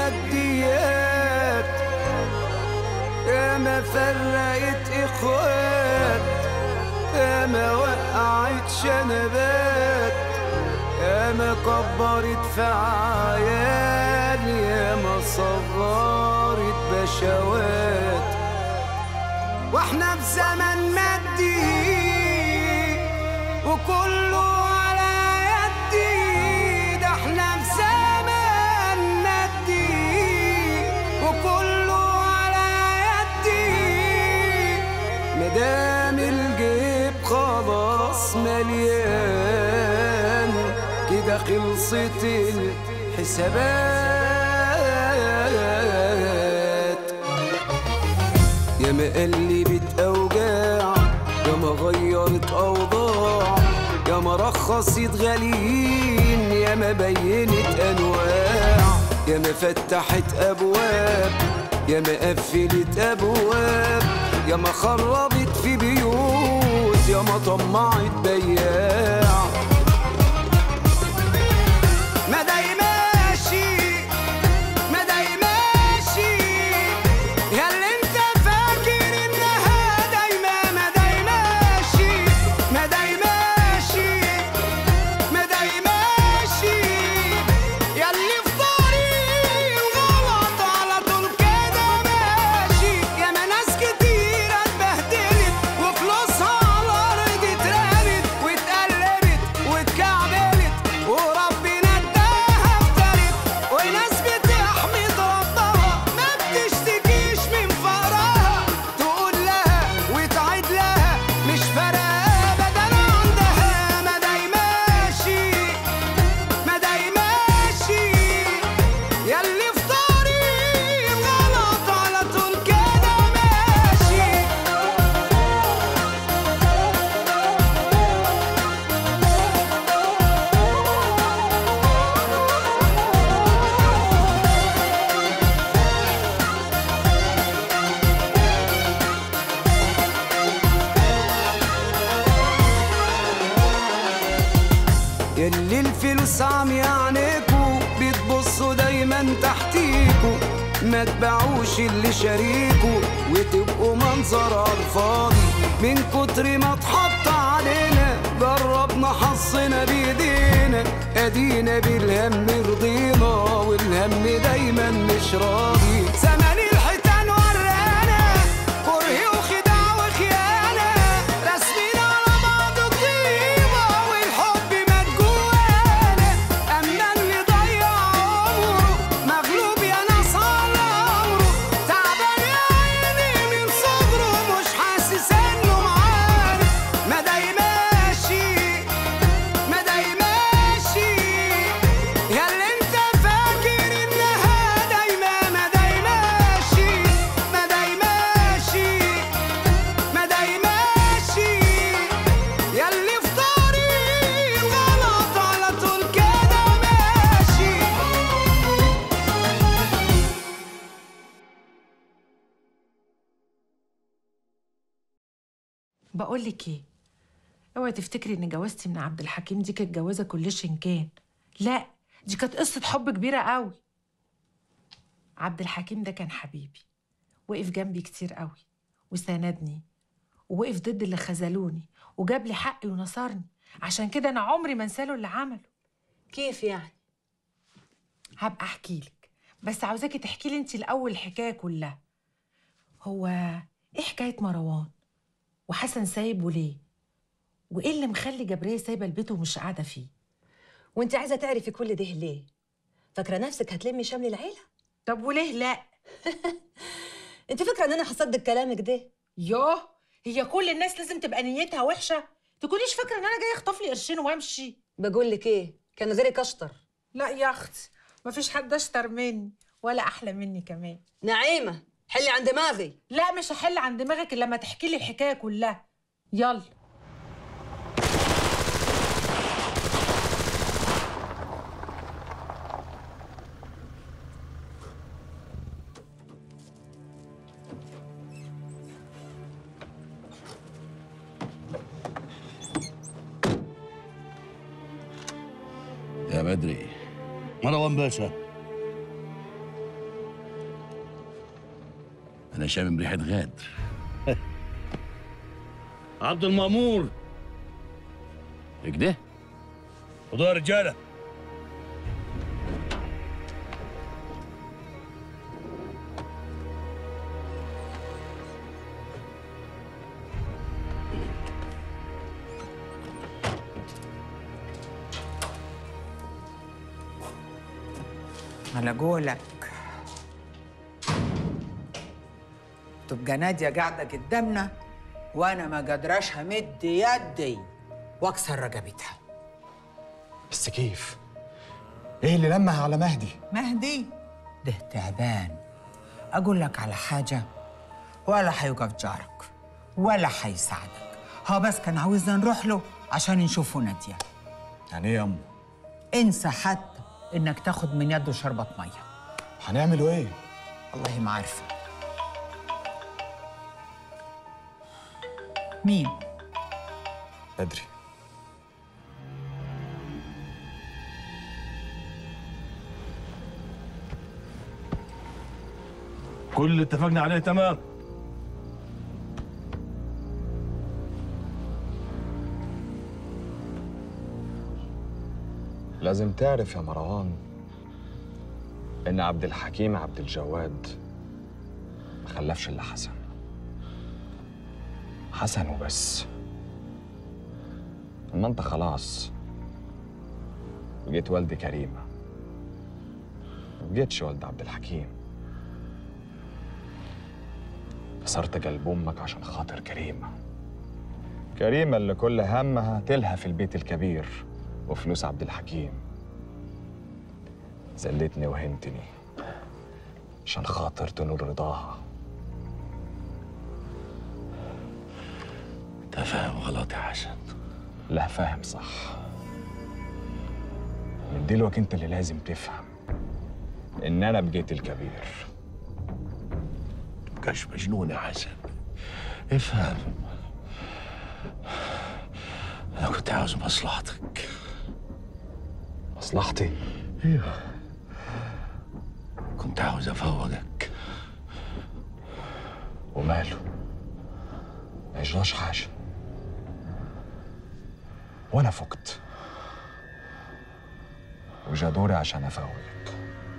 الماديات يا ما فرقت اخوات يا ما وقعت شنبات يا ما كبرت في عيال يا ما صغرت بشوات واحنا في زمن مادي وكله على يدي ده احنا في زمن مادي وكله على يدي مدام الجيب خلاص مليان كده خلصت الحسابات يا ما قلبت اوجاع يا ما غيرت اوضاع يا ما رخصت غاليين يا ما بينت انواع يا ما فتحت ابواب يا ما قفلت ابواب يا ما خربت في بيوت يا ما طمعت بياع ما داي ماشي ما داي ماشي يا اللي انت فاكر انها دايما ما داي ماشي ما داي ماشي ما داي ماشي يا اللي في طريق الغلط على طول كده ماشي يا ما ناس كتير اتبهدلت وفلوسها على الارض اترمت واتقلبت واتكعبلت وربنا اداها افترت وناس بتحمد ربها ما بتشتكيش من فقرها تقول لها وتعيد لها مش فارقه ابدا عندها ما داي ماشي ما داي ماشي ياللي في طريق غلط على طول كده ماشي ياللي الفلوس عم يعنيكوا بتبصوا دايما تحتيكوا ما تبيعوش اللي شاريكوا وتبقوا منظر على الفاضي من كتر ما اتحط علينا جربنا حظنا بايدينا ادينا بالهم رضينا والهم دايما مش راضي زمان الحيتان ورانا كره وخداع وخيانه رسمين على بعض طيبه والحب مات جوانا اما اللي ضيع عمره مغلوب يا ناس على امره تعبان يا عيني من صغره مش حاسس انه معانا ما داي ماشي ما داي ماشي يا اللي انت فاكر انها دايما ما داي ماشي ما داي ماشي ما داي ماشي يا اللي في طريق غلط على طول كده ماشي بقول لك ايه اوعي تفتكري ان جوازتي من عبد الحكيم دي كانت جوازه كلش كان لا دي كانت قصه حب كبيره قوي عبد الحكيم ده كان حبيبي وقف جنبي كتير قوي وساندني ووقف ضد اللي خذلوني وجاب لي حقي ونصرني عشان كده انا عمري ما انساله اللي عمله كيف يعني هبقى احكي لك بس عاوزاكي تحكي لي انت الاول الحكايه كلها هو ايه حكايه مروان وحسن سايبه ليه وايه اللي مخلي جبريه سايبه البيت ومش قاعده فيه وانت عايزه تعرفي كل ده ليه فاكره نفسك هتلمي شمل العيله طب وليه لا انت فاكره ان انا هصدق كلامك ده يوه هي كل الناس لازم تبقى نيتها وحشه تكونيش فاكره ان انا جايه اخطف لي قرشين وامشي بقول لك ايه كان غيرك اشطر لا يا اختي مفيش حد اشطر مني ولا احلى مني كمان نعيمه حلي عن دماغي لا مش هحل عن دماغك الا لما تحكي لي الحكايه كلها يلا يا بدري مروان باشا انا شامم ريحه غادر عبد المأمور كده خدوها يا رجاله على قولك تبقى نادية قاعدة قدامنا وأنا ما قادراش همد يدي وأكسر رقبتها بس كيف؟ ايه اللي لمح على مهدي؟ مهدي ده تعبان أقول لك على حاجة ولا حيوقف جارك ولا حيساعدك هو بس كان عاوزنا نروح له عشان نشوفه نادية يعني ايه يا امه؟ انسى حتى إنك تاخد من يده شربة مية هنعملوا ايه؟ والله ما عارفة مين؟ بدري كل اللي اتفقنا عليه تمام لازم تعرف يا مروان ان عبد الحكيم عبد الجواد ما خلفش الا حسن حسن وبس اما انت خلاص بقيت والد كريمه ما بقيتش والد عبد الحكيم كسرت قلب امك عشان خاطر كريمه كريمه اللي كل همها تلهى في البيت الكبير وفلوس عبد الحكيم زلتني وهنتني عشان خاطر تنول رضاها انت فاهم غلط يا حسن لا فاهم صح من دلوقتي انت اللي لازم تفهم ان انا بقيت الكبير تبقاش مجنون يا حسن افهم انا كنت عاوز مصلحتك مصلحتي ايوه كنت عاوز افوقك وماله ما يجراش حاجه وانا فقت وجا دوري عشان افوقك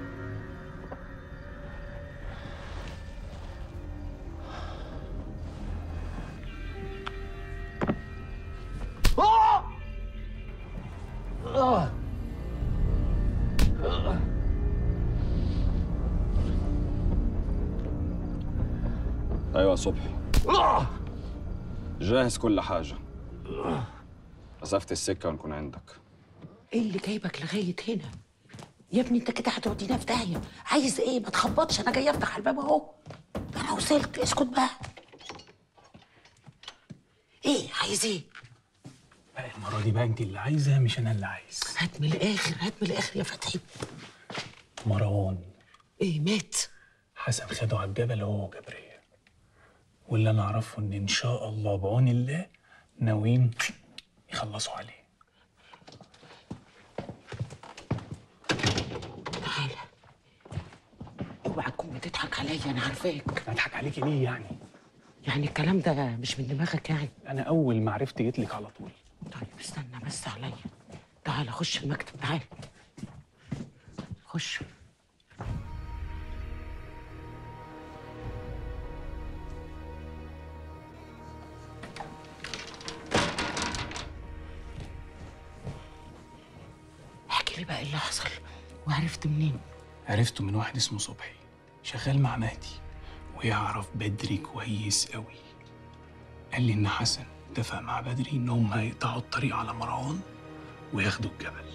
ايوه صبحي جاهز كل حاجه مسافه السكه ونكون عندك ايه اللي جايبك لغايه هنا يا ابني انت كده هتودينا في داهيه عايز ايه ما تخبطش انا جايه افتح الباب اهو انا وصلت اسكت بقى ايه عايز ايه لا المرة دي بقى انت اللي عايزة مش انا اللي عايز هات من الاخر هات من الاخر يا فتحي مروان ايه مات حسن خده على الجبل هو وجبرية واللي انا اعرفه ان ان شاء الله بعون الله ناويين يخلصوا عليه تعالى اوعى تكون بتضحك عليا انا عارفاك اضحك عليكي ليه يعني يعني الكلام ده مش من دماغك يعني انا اول ما عرفت جيت لك على طول طيب استنى بس عليا تعالى خش المكتب تعالى خش احكي لي بقى ايه اللي حصل وعرفت منين عرفته من واحد اسمه صبحي شغال مع مهدي ويعرف بدري كويس قوي قال لي ان حسن اتفق مع بدري ان هم هيقطعوا الطريق على مروان وياخدوا الجبل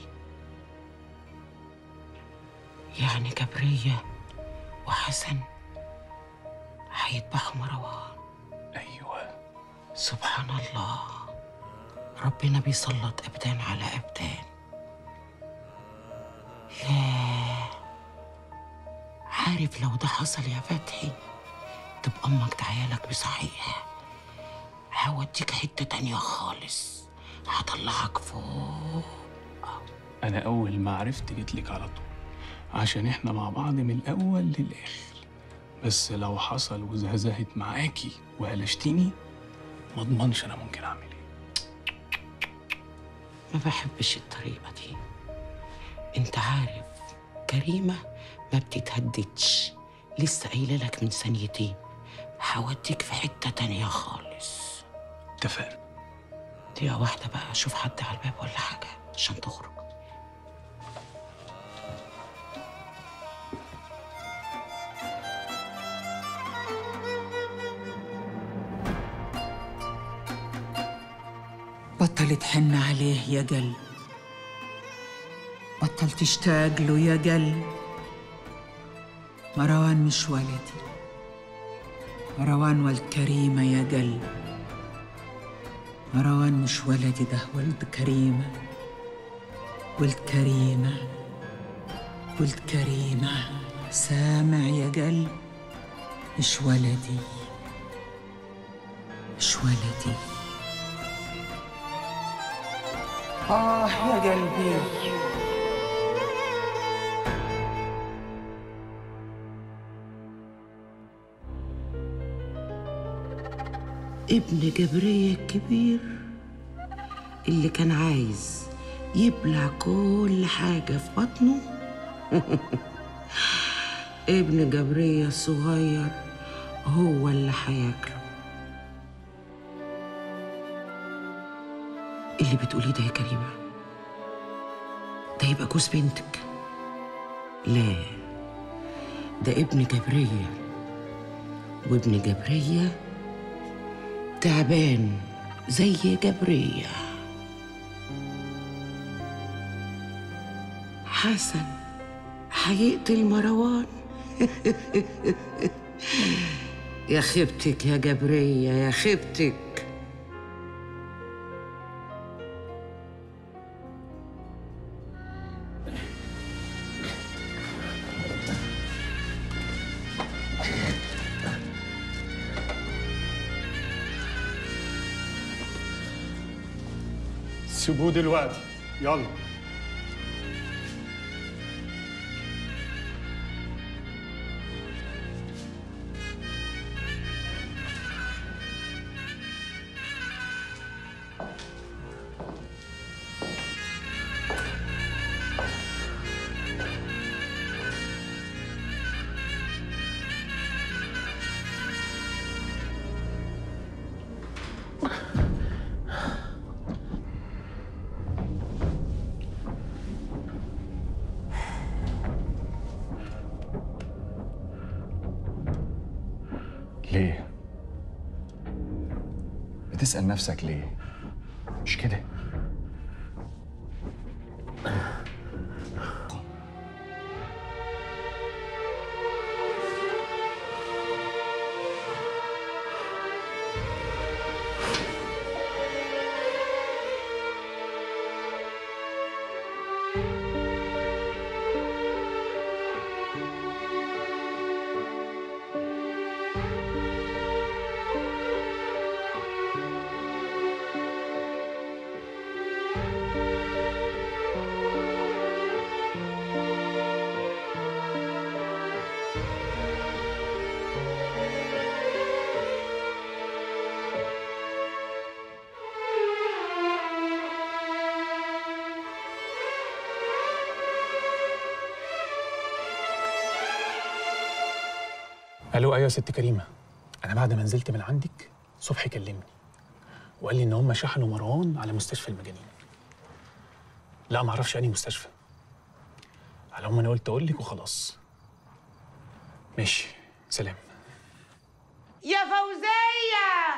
يعني جبرية وحسن هيذبحوا مروان ايوه سبحان الله ربنا بيسلط أبدان على أبدان لا عارف لو ده حصل يا فتحي تبقى أمك دعيالك بصحيح هوديك حتة تانية خالص هطلعك فوق انا اول ما عرفت جيت لك على طول عشان احنا مع بعض من الاول للاخر بس لو حصل وزهزهت معاكي وقلشتيني ما اضمنش انا ممكن اعمل ايه ما بحبش الطريقة دي انت عارف كريمة ما بتتهددش لسه قايلة لك من ثانيتين هوديك في حتة تانية خالص اتفقنا دقيقة واحدة بقى اشوف حد على الباب ولا حاجة عشان تخرج بطل تحن عليه يا قلب بطل تشتاق له يا قلب مروان مش ولدي مروان ولد كريمة يا قلب مروان مش ولدي ده ولد كريمة ولد كريمة ولد كريمة سامع يا قلب مش ولدي مش ولدي آه يا قلبي ابن جبرية الكبير اللي كان عايز يبلع كل حاجة في بطنه ابن جبرية الصغير هو اللي هياكله اللي بتقوليه ده يا كريمة ده يبقى جوز بنتك لا ده ابن جبرية وابن جبرية تعبان زي جبرية حسن هيقتل مروان يا خيبتك يا جبرية يا خيبتك سيبوه دلوقتي يلا ليه؟ بتسأل نفسك ليه؟ مش كده؟ الو ايوه يا ست كريمه انا بعد ما نزلت من عندك صبحي كلمني وقال لي ان هم شحنوا مروان على مستشفى المجانين لا ما اعرفش انهي مستشفى على العموم انا قلت اقول لك وخلاص ماشي سلام يا فوزية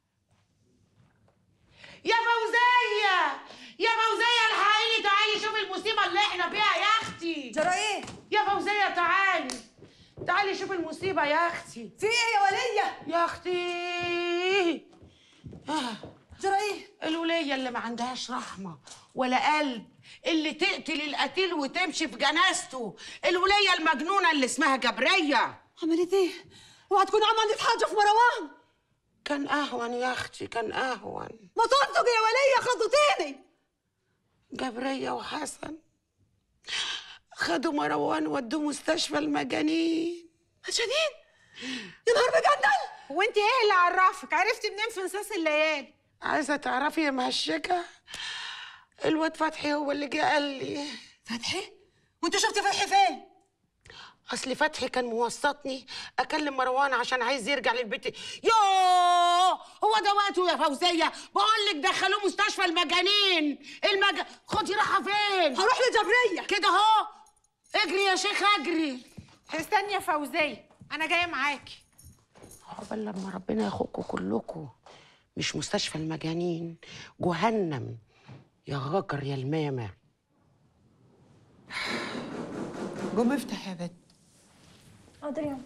يا فوزية يا فوزية الحقيقي تعالي شوفي المصيبة اللي احنا فيها يا اختي جرى ايه؟ يا فوزية تعالي تعالي شوفي المصيبة يا اختي في ايه يا ولية؟ يا اختي آه. جرى ايه؟ الولية اللي ما عندهاش رحمة ولا قلب اللي تقتل القتيل وتمشي في جنازته الولية المجنونة اللي اسمها جبرية عملت ايه؟ اوعى تكون عملت حاجة في مروان كان أهون يا أختي كان أهون ما تنطق يا ولية خضتيني جبرية وحسن خدوا مروان ودوه مستشفى المجانين مجانين؟ يا نهار بجندل وانت ايه اللي عرفك عرفتي منين في نصاص الليالي عايزه تعرفي يا مهشكه الواد فتحي هو اللي جه قال لي فتحي وانت شفتي فتحي فين اصل فتحي كان موسطني اكلم مروان عشان عايز يرجع للبيت يوه هو ده وقته يا فوزيه بقول لك دخلوه مستشفى المجانين المج خدي راحه فين هروح لجبريه كده اهو اجري يا شيخ اجري استني يا فوزيه انا جايه معاكي عقبال لما ربنا ياخدكم كلكم مش مستشفى المجانين جهنم يا غجر يا المامة قوم افتح يا بت حاضر يا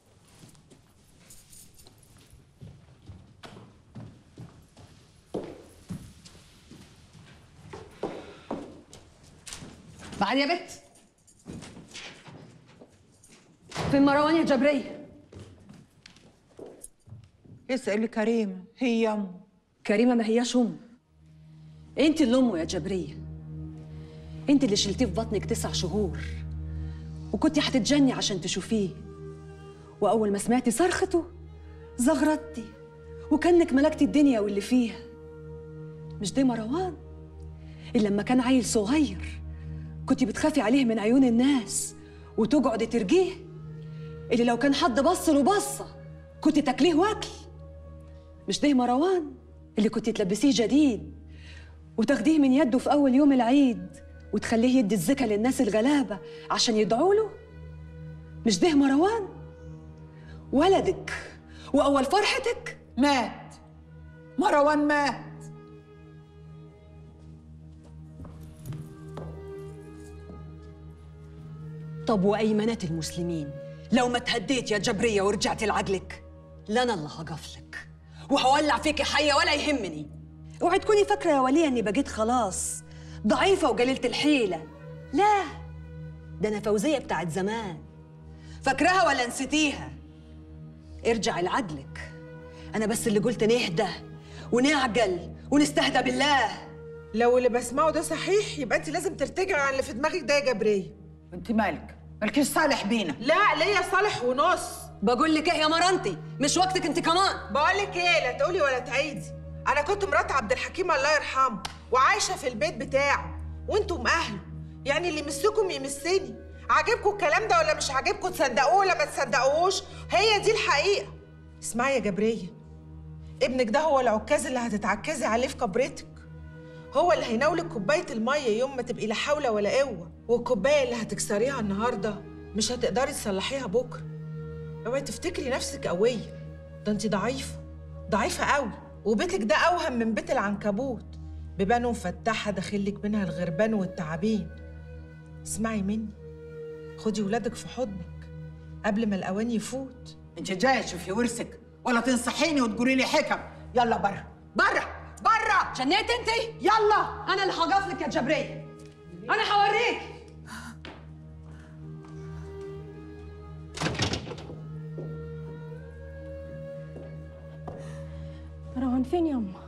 بعد يا بت فين مروان يا جبريه اسألي كريم هي أمه كريمه ما هياش ام انت اللي امه يا جبريه انت اللي شلتيه في بطنك تسع شهور وكنتي هتتجني عشان تشوفيه واول ما سمعتي صرخته زغرتي وكانك ملكتي الدنيا واللي فيها مش ده مروان اللي لما كان عيل صغير كنتي بتخافي عليه من عيون الناس وتقعدي ترجيه اللي لو كان حد بص له بصه كنت تاكليه واكل مش ده مروان اللي كنت تلبسيه جديد وتاخديه من يده في أول يوم العيد وتخليه يدي الزكا للناس الغلابة عشان يدعوا له مش ده مروان ولدك وأول فرحتك مات مروان مات طب وأيمنات المسلمين لو ما تهديت يا جبرية ورجعت لعقلك لنا اللي هقفلك وهولع فيكي حية ولا يهمني اوعي تكوني فاكرة يا ولية إني بقيت خلاص ضعيفة وقليلة الحيلة لا ده أنا فوزية بتاعت زمان فاكراها ولا نسيتيها ارجعي لعقلك أنا بس اللي قلت نهدى ونعقل ونستهدى بالله لو اللي بسمعه ده صحيح يبقى انت لازم ترتجعي عن اللي في دماغك ده يا جبريه انت مالك مالكيش صالح بينا لا ليا صالح ونص بقول لك ايه يا مرنتي مش وقتك انت كمان بقول لك ايه لا تقولي ولا تعيدي انا كنت مرات عبد الحكيم الله يرحمه وعايشه في البيت بتاعه وانتم اهله يعني اللي يمسكم يمسني عاجبكم الكلام ده ولا مش عاجبكم تصدقوه ولا ما تصدقوهوش هي دي الحقيقه اسمعي يا جبريه ابنك ده هو العكاز اللي هتتعكزي عليه في قبرتك هو اللي هيناولك كوبايه الميه يوم ما تبقي لا حول ولا قوه والكوبايه اللي هتكسريها النهارده مش هتقدري تصلحيها بكره اوعي تفتكري نفسك قويه ده انت ضعيفه ضعيفه قوي وبيتك ده اوهم من بيت العنكبوت بيبان مفتحه داخلك منها الغربان والتعابين اسمعي مني خدي ولادك في حضنك قبل ما الاوان يفوت انت جايه تشوفي ورثك ولا تنصحيني وتقولي لي حكم يلا برا برا برا جنيت انت يلا انا اللي هقفلك يا جبريه انا هوريك مروان فين يما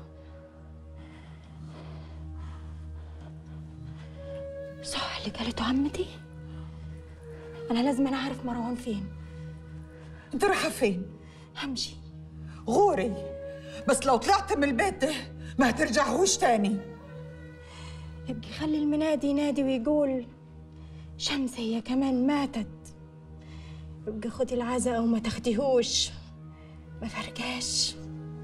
صح اللي قالته عمتي انا لازم انا اعرف مروان فين انت رايحه فين همشي غوري بس لو طلعت من البيت ده ما هترجعهوش تاني يبقى خلي المنادي ينادي ويقول شمس هي كمان ماتت يبقى خدي العزاء وما تاخديهوش ما فرقاش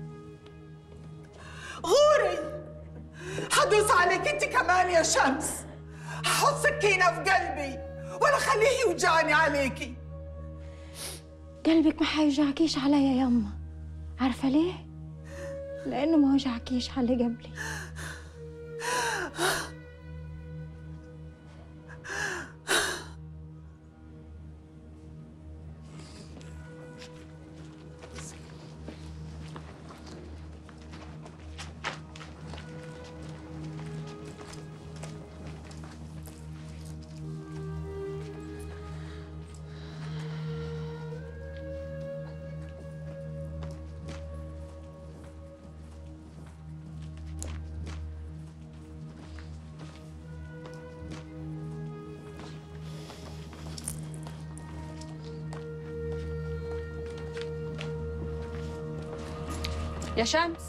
غوري حدوس عليك انت كمان يا شمس هحط سكينه في قلبي ولا خليه يوجعني عليكي قلبك ما حيوجعكيش عليا يما عارفة ليه؟ لأنه ما وجعكيش على اللي قبلي يا شمس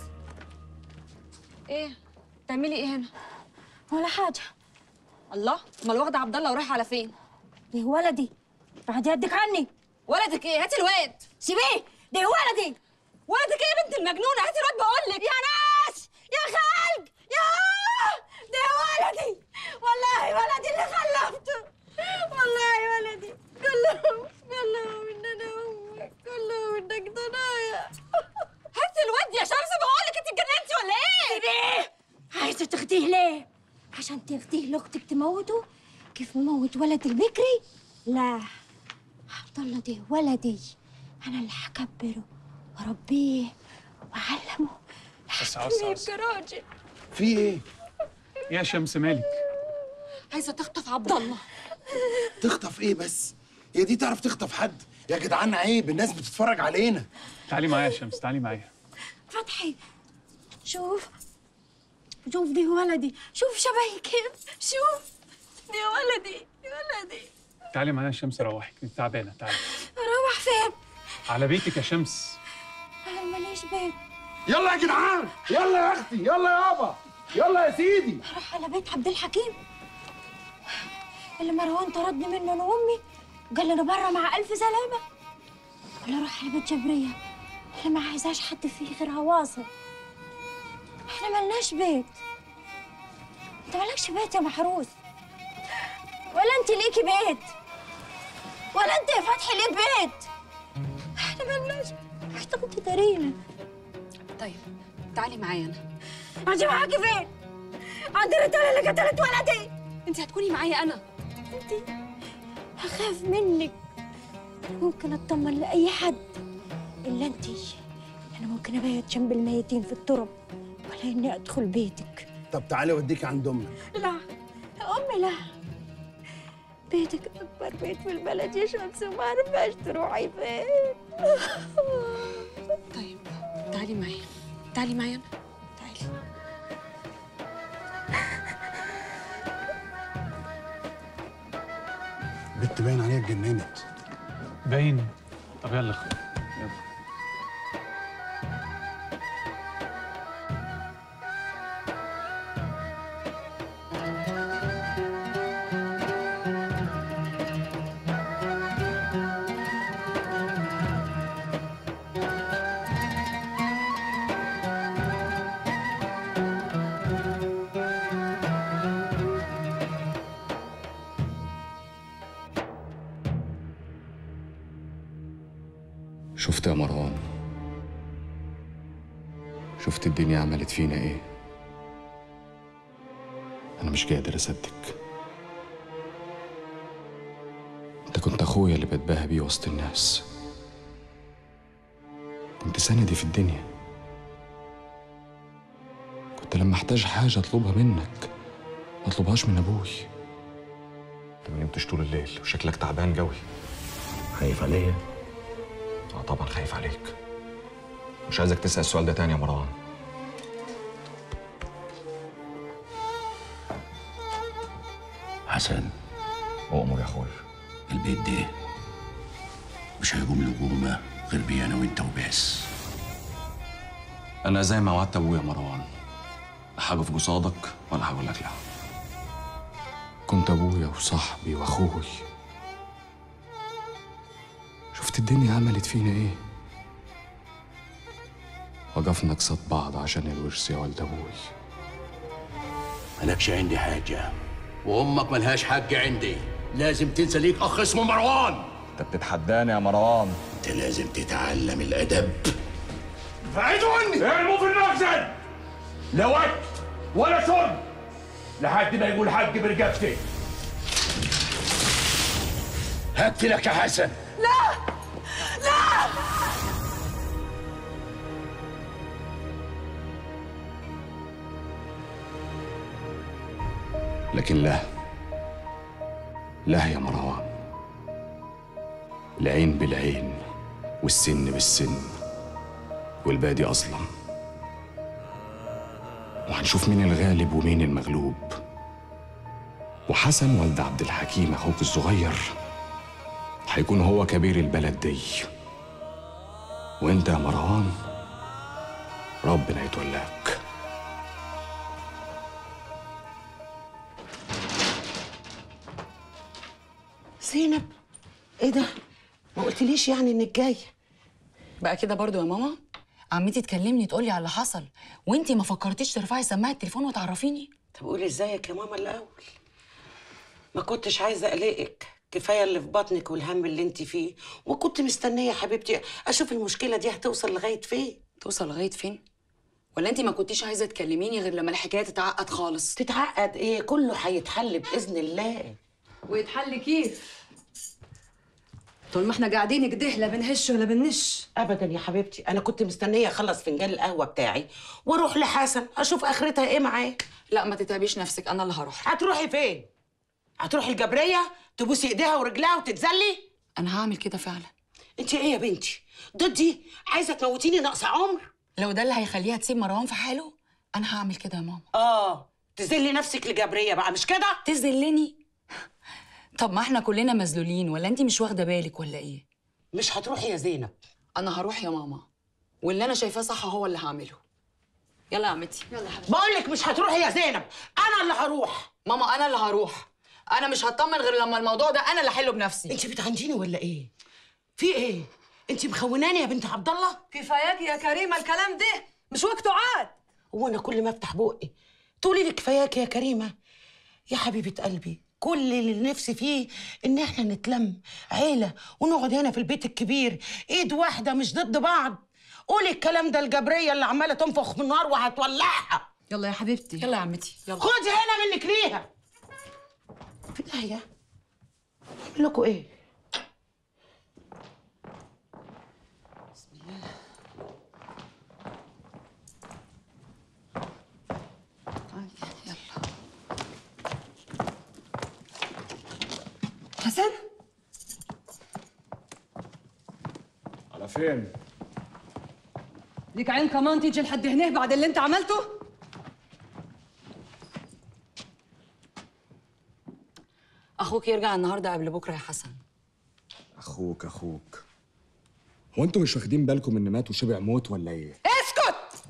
ايه تعملي ايه هنا ولا حاجة الله امال واخده عبد الله ورايحه على فين ده ولدي بعد يدك عني ولدك ايه هاتي الواد سيبيه ده ولدي ولدك ايه يا بنت المجنونه هاتي الواد بقول لك يا ناس يا خالق يا ده ولدي والله ولدي اللي خلفته والله ولدي كلهم كلهم من انا امك كلهم منك ضنايا هاتي الواد يا شمس بقول لك انت اتجننتي ولا ايه سيبيه عايزة تاخديه ليه؟ عشان تاخديه لاختك تموته؟ كيف مموت ولد البكري؟ لا عبد الله ده ولدي أنا اللي هكبره وأربيه وأعلمه بس لحد عاوز- ما عاوز. يبقى راجل في ايه؟ يا شمس مالك عايزه تخطف عبد الله تخطف ايه بس؟ هي دي تعرف تخطف حد؟ يا جدعان عيب الناس بتتفرج علينا تعالي معايا يا شمس تعالي معايا فتحي شوف شوف دي ولدي شوف شبهي كيف شوف دي ولدي ولدي تعالي معايا يا شمس روحك انت تعبانه تعالي أروح فين؟ على بيتك يا شمس أنا ماليش بيت يلا يا جدعان يلا يا اختي يلا يابا يلا يا سيدي أروح على بيت عبد الحكيم اللي مروان طردني منه أنا وأمي قال لي أنا بره مع ألف سلامة ولا أروح على بيت جبرية اللي ما عايزاش حد فيه غير عواصم إحنا ملناش بيت أنت مالكش بيت يا محروس ولا أنت ليكي بيت ولا أنت يا فتحي ليك بيت إحنا ملناش محتاج تدارينا طيب تعالي معايا انا أجي معاكي فين؟ عند الرجالة اللي قتلت ولدي انت هتكوني معايا انا انت هخاف منك ممكن اطمن لاي حد الا انت انا ممكن ابيت جنب الميتين في الترب ولا اني ادخل بيتك طب تعالي اوديك عند امك لا يا امي لا بيتك اكبر بيت في البلد يا شمس وما عرفاش تروحي فين طيب تعالي معايا تعالي معايا انا تعالي بنت باين عليها اتجننت باين طب يلا خ- يلا شفت يا مروان شفت الدنيا عملت فينا ايه انا مش قادر اصدق انت كنت اخويا اللي بتباهى بيه وسط الناس كنت سندي في الدنيا كنت لما احتاج حاجه اطلبها منك ما اطلبهاش من ابوي انت ما نمتش طول الليل وشكلك تعبان قوي خايف عليا اه طبعا خايف عليك مش عايزك تسأل السؤال ده تاني يا مروان حسن أؤمر يا اخويا البيت ده مش هيقوم له قومه غير بي انا وانت وبس انا زي ما وعدت ابويا مروان لا هقف قصادك ولا هقول لك لا كنت ابويا وصاحبي واخوي شفت الدنيا عملت فينا ايه وقفنا قصاد بعض عشان الورث يا ولد ابوي مالكش عندي حاجه وامك ملهاش حق عندي لازم تنسى ليك اخ اسمه مروان انت بتتحداني يا مروان انت لازم تتعلم الادب بعيدوا عني ارموا في المخزن لا وقت ولا شرب لحد ما يقول حق برقبتي هقتلك يا حسن لا لا لكن لا لا يا مروان العين بالعين والسن بالسن والبادي اصلا وهنشوف مين الغالب ومين المغلوب وحسن ولد عبد الحكيم اخوك الصغير هيكون هو كبير البلد دي وانت يا مروان ربنا يتولاك زينب ايه ده ما قلتليش يعني انك جايه بقى كده برضو يا ماما عمتي تكلمني تقولي على اللي حصل وانتي ما فكرتيش ترفعي سماعه التليفون وتعرفيني طب قولي ازيك يا ماما الاول ما كنتش عايزه اقلقك كفايه اللي في بطنك والهم اللي انت فيه وكنت مستنيه يا حبيبتي اشوف المشكله دي هتوصل لغايه فين توصل لغايه فين ولا انتي ما كنتيش عايزه تكلميني غير لما الحكايه تتعقد خالص تتعقد ايه كله هيتحل باذن الله ويتحل كيف طول ما احنا قاعدين كده لا بنهش ولا بنش ابدا يا حبيبتي انا كنت مستنيه اخلص فنجان القهوه بتاعي واروح لحسن اشوف اخرتها ايه معاه لا ما تتعبيش نفسك انا اللي هروح هتروحي فين هتروحي الجبريه تبوسي ايديها ورجلها وتتذلي انا هعمل كده فعلا انت ايه يا بنتي ضدي عايزه تموتيني ناقص عمر لو ده اللي هيخليها تسيب مروان في حاله انا هعمل كده يا ماما اه تذلي نفسك لجبريه بقى مش كده تذلني طب ما احنا كلنا مذلولين ولا انتي مش واخده بالك ولا ايه مش هتروحي يا زينب انا هروح يا ماما واللي انا شايفاه صح هو اللي هعمله يلا يا عمتي يلا يا حبيبتي بقول لك مش هتروحي يا زينب انا اللي هروح ماما انا اللي هروح انا مش هطمن غير لما الموضوع ده انا اللي احله بنفسي انت بتعنديني ولا ايه في ايه انت مخوناني يا بنت عبد الله كفاياك يا كريمه الكلام ده مش وقته عاد هو انا كل ما افتح بقي تقولي لي كفاياك يا كريمه يا حبيبه قلبي كل اللي نفسي فيه ان احنا نتلم عيله ونقعد هنا في البيت الكبير ايد واحده مش ضد بعض قولي الكلام ده الجبريه اللي عماله تنفخ في النار وهتولعها يلا يا حبيبتي يلا يا عمتي يلا خدي هنا منك ليها في داهيه اعمل لكم ايه حسن على فين؟ ليك عين كمان تيجي لحد هنا بعد اللي انت عملته اخوك يرجع النهارده قبل بكره يا حسن اخوك اخوك هو انتوا مش واخدين بالكم ان مات وشبع موت ولا ايه؟ اسكت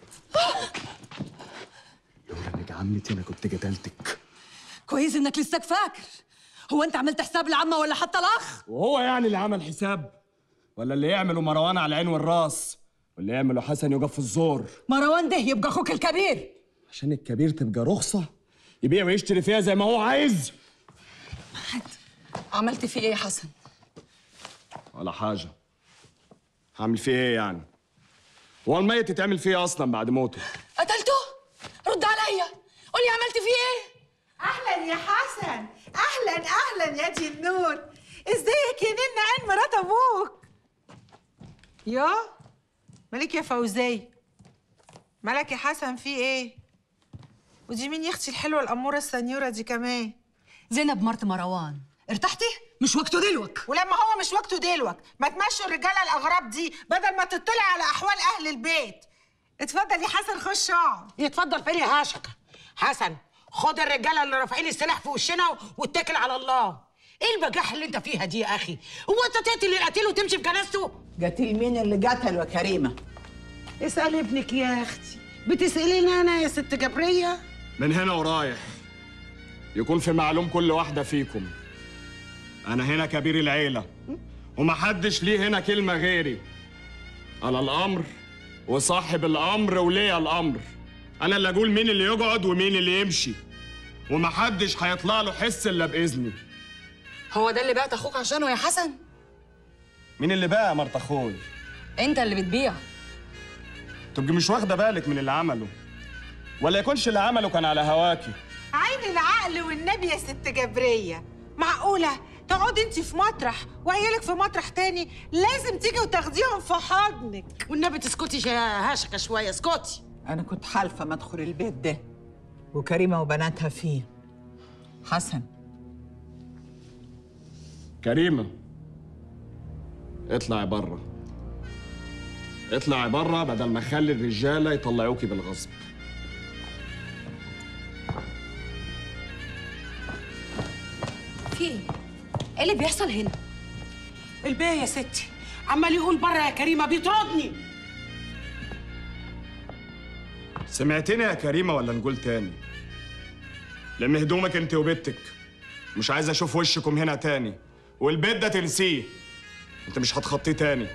لولا انك عملتي انا كنت قتلتك كويس انك لساك فاكر هو انت عملت حساب العمه ولا حتى الاخ وهو يعني اللي عمل حساب ولا اللي يعمله مروان على العين والراس واللي يعمله حسن يقف في الزور مروان ده يبقى اخوك الكبير عشان الكبير تبقى رخصة يبيع ويشتري فيها زي ما هو عايز عملت فيه ايه يا حسن ولا حاجة هعمل فيه ايه يعني؟ هو الميت يتعمل فيه إيه اصلا بعد موته قتلته رد عليا قولي عملت فيه ايه اهلا يا حسن اهلا اهلا يا جنون ازيك يا نن عين مرات ابوك يا مالك يا فوزية مالك يا حسن في ايه ودي مين يا اختي الحلوه الاموره السنيوره دي كمان زينب مرت مروان ارتحتي مش وقته دلوك ولما هو مش وقته دلوك ما تمشوا الرجاله الاغراب دي بدل ما تطلع على احوال اهل البيت اتفضل يا حسن خش اقعد يتفضل فين يا هاشكه حسن خد الرجاله اللي رافعين السلاح في وشنا واتكل على الله ايه البجاحه اللي انت فيها دي يا اخي هو انت تقتل القتيل وتمشي بجنازته قتيل مين اللي قتل يا كريمه اسال ابنك يا اختي بتساليني انا يا ست جبريه من هنا ورايح يكون في معلوم كل واحدة فيكم أنا هنا كبير العيلة ومحدش ليه هنا كلمة غيري أنا الأمر وصاحب الأمر وليا الأمر أنا اللي أقول مين اللي يقعد ومين اللي يمشي ومحدش هيطلع له حس إلا بإذني هو ده اللي بعت اخوك عشانه يا حسن مين اللي بقى يا مرت أخوي؟ انت اللي بتبيع تبقي مش واخدة بالك من اللي عمله ولا يكونش اللي عمله كان على هواكي عين العقل والنبي يا ست جبريه معقوله تقعدي انت في مطرح وعيالك في مطرح تاني لازم تيجي وتاخديهم في حضنك والنبي تسكتي يا هاشكه شويه اسكتي انا كنت حالفه ما ادخل البيت ده وكريمه وبناتها فيه حسن كريمة اطلعي بره اطلعي بره بدل ما اخلي الرجاله يطلعوكي بالغصب في ايه؟ ايه اللي بيحصل هنا؟ البيه يا ستي عمال يقول بره يا كريمه بيطردني سمعتني يا كريمة ولا نقول تاني لم هدومك انت وبنتك مش عايز اشوف وشكم هنا تاني والبيت ده تنسيه انت مش هتخطيه تاني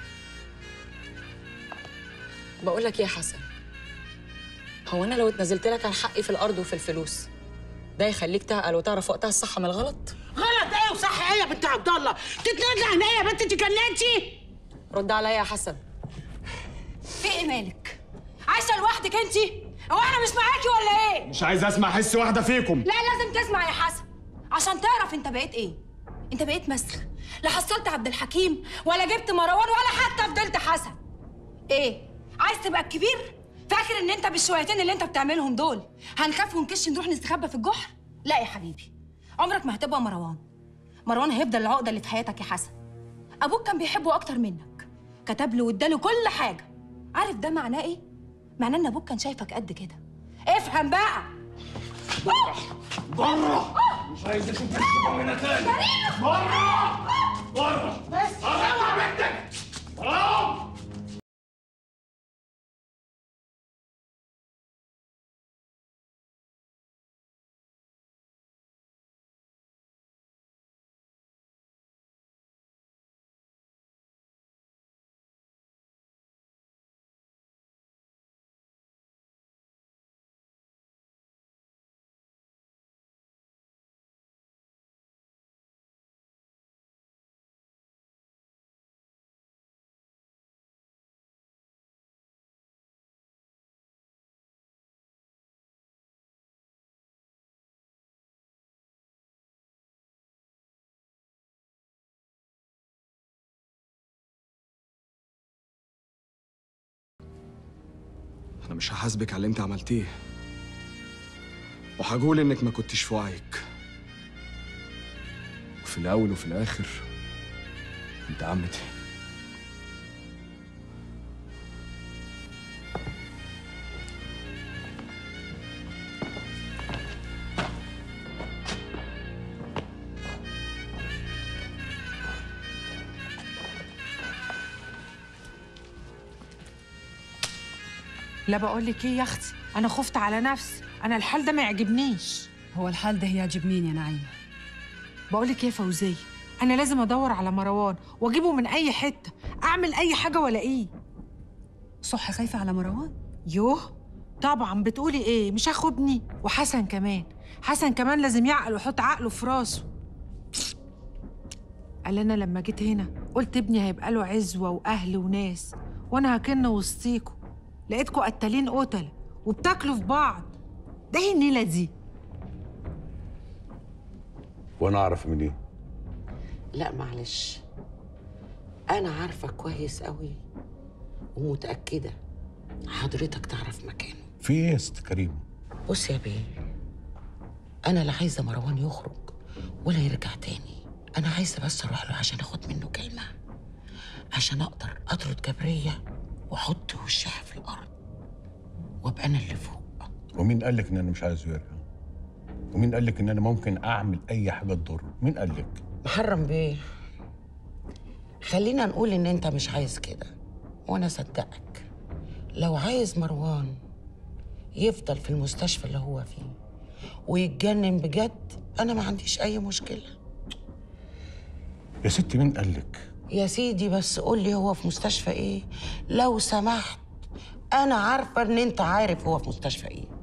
بقول لك ايه يا حسن هو انا لو اتنازلت لك عن حقي في الارض وفي الفلوس ده يخليك تعقل وتعرف وقتها الصح من الغلط غلط ايه وصح ايه يا بنت عبد الله تتنازلي عن ايه يا بنت تجننتي رد عليا يا حسن في ايه مالك عايشه لوحدك انت هو انا مش معاكي ولا ايه مش عايز اسمع حس واحدة فيكم لا لازم تسمع يا حسن عشان تعرف انت بقيت ايه انت بقيت مسخ لا حصلت عبد الحكيم ولا جبت مروان ولا حتى فضلت حسن ايه عايز تبقى الكبير فاكر ان انت بالشويتين اللي انت بتعملهم دول هنخاف ونكش نروح نستخبى في الجحر لا يا حبيبي عمرك ما هتبقى مروان مروان هيفضل العقده اللي في حياتك يا حسن ابوك كان بيحبه اكتر منك كتب له واداله كل حاجه عارف ده معناه ايه معناه ان ابوك كان شايفك قد كده افهم بقى بره مش عايز اشوف وشكم هنا تاني بره بره بس اوعى بنتك حرام انا مش هحاسبك على اللي انت عملتيه وهقول انك ما كنتش في وعيك وفي الاول وفي الاخر انت عمتي لا بقول لك ايه يا اختي انا خفت على نفسي انا الحال ده ما يعجبنيش هو الحال ده يعجب مين يا نعيمه بقول لك ايه يا فوزيه انا لازم ادور على مروان واجيبه من اي حته اعمل اي حاجه والاقيه صح خايفه على مروان يوه طبعا بتقولي ايه مش هاخدني وحسن كمان حسن كمان لازم يعقل ويحط عقله في راسه قال انا لما جيت هنا قلت ابني هيبقى له عزوه واهل وناس وانا هكن وسطيكوا لقيتكوا قتالين قتله وبتاكلوا في بعض ده ايه النيله دي وانا اعرف من ايه لا معلش انا عارفه كويس قوي ومتاكده حضرتك تعرف مكانه في ايه يا ست كريم بص يا بيه انا لا عايزه مروان يخرج ولا يرجع تاني انا عايزه بس اروح له عشان اخد منه كلمه عشان اقدر اطرد جبريه واحط وشها في الارض وابقى انا اللي فوق ومين قال لك ان انا مش عايزه يرجع ومين قال لك ان انا ممكن اعمل اي حاجه تضره مين قال لك محرم بيه خلينا نقول ان انت مش عايز كده وانا صدقك لو عايز مروان يفضل في المستشفى اللي هو فيه ويتجنن بجد انا ما عنديش اي مشكله يا ست مين قال لك يا سيدي بس قول لي هو في مستشفى ايه لو سمحت انا عارفه ان انت عارف هو في مستشفى ايه